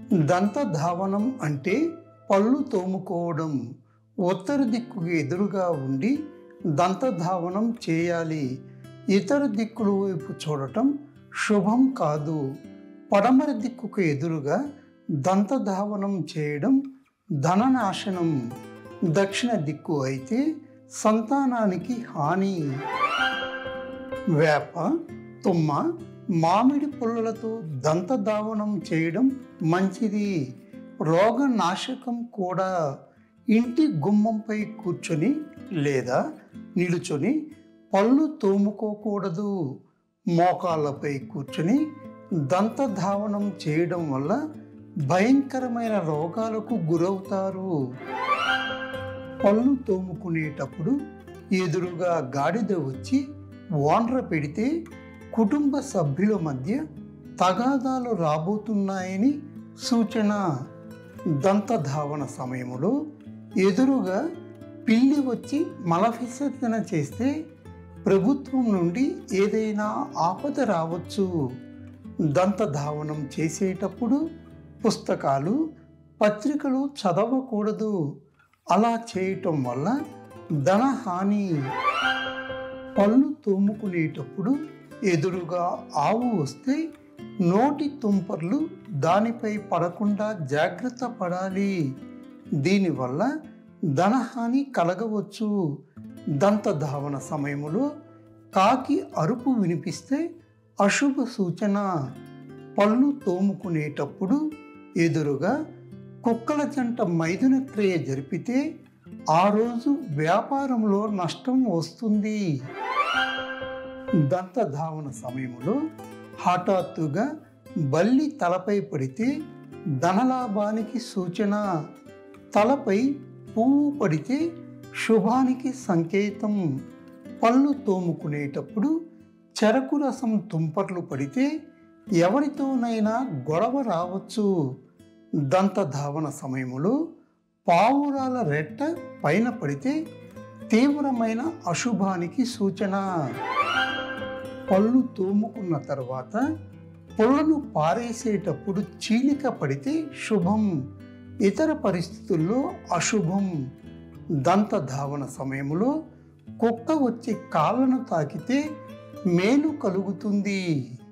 దంతధావనం అంటే పళ్ళు తోముకోవడం ఉత్తర దిక్కుకు ఎదురుగా ఉండి దంతధావనం చేయాలి ఇతర దిక్కుల వైపు చూడటం శుభం కాదు పడమర దిక్కుకు ఎదురుగా దంతధావనం చేయడం ధననాశనం దక్షిణ దిక్కు అయితే సంతానానికి హాని వేప తుమ్మ మామిడి పుల్లలతో దంతధావనం చేయడం మంచిది రోగనాశకం కూడా ఇంటి గుమ్మంపై కూర్చొని లేదా నిలుచొని పళ్ళు తోముకోకూడదు మోకాళ్ళపై కూర్చొని దంతధావనం చేయడం వల్ల భయంకరమైన రోగాలకు గురవుతారు పళ్ళు తోముకునేటప్పుడు ఎదురుగా గాడిద వచ్చి వాండ్ర పెడితే కుటుంబ సభ్యుల మధ్య తగాదాలు రాబోతున్నాయని సూచన దంతధావన సమయంలో ఎదురుగా పిల్లి వచ్చి మల విసర్జన చేస్తే ప్రభుత్వం నుండి ఏదైనా ఆపద రావచ్చు దంతధావనం చేసేటప్పుడు పుస్తకాలు పత్రికలు చదవకూడదు అలా చేయటం వల్ల ధనహాని పళ్ళు తోముకునేటప్పుడు ఎదురుగా ఆవు వస్తే నోటి తుంపర్లు దానిపై పడకుండా జాగ్రత్త పడాలి దీనివల్ల ధనహాని కలగవచ్చు దంతధావన సమయంలో కాకి అరుపు వినిపిస్తే అశుభ సూచన పళ్ళు తోముకునేటప్పుడు ఎదురుగా కుక్కల జంట మైదున క్రియ జరిపితే ఆ రోజు వ్యాపారంలో నష్టం వస్తుంది దంతధావన సమయంలో హఠాత్తుగా బల్లి తలపై పడితే ధనలాభానికి సూచన తలపై పువ్వు పడితే శుభానికి సంకేతం పళ్ళు తోముకునేటప్పుడు చెరకు రసం తుంపర్లు పడితే ఎవరితోనైనా గొడవ రావచ్చు దంతధావన సమయంలో పావురాల రెట్ట పైన పడితే తీవ్రమైన అశుభానికి సూచన పళ్ళు తోముకున్న తర్వాత పొలను పారేసేటప్పుడు చీలిక పడితే శుభం ఇతర పరిస్థితుల్లో అశుభం దంతధావన సమయంలో కుక్క వచ్చి కాళ్ళను తాకితే మేలు కలుగుతుంది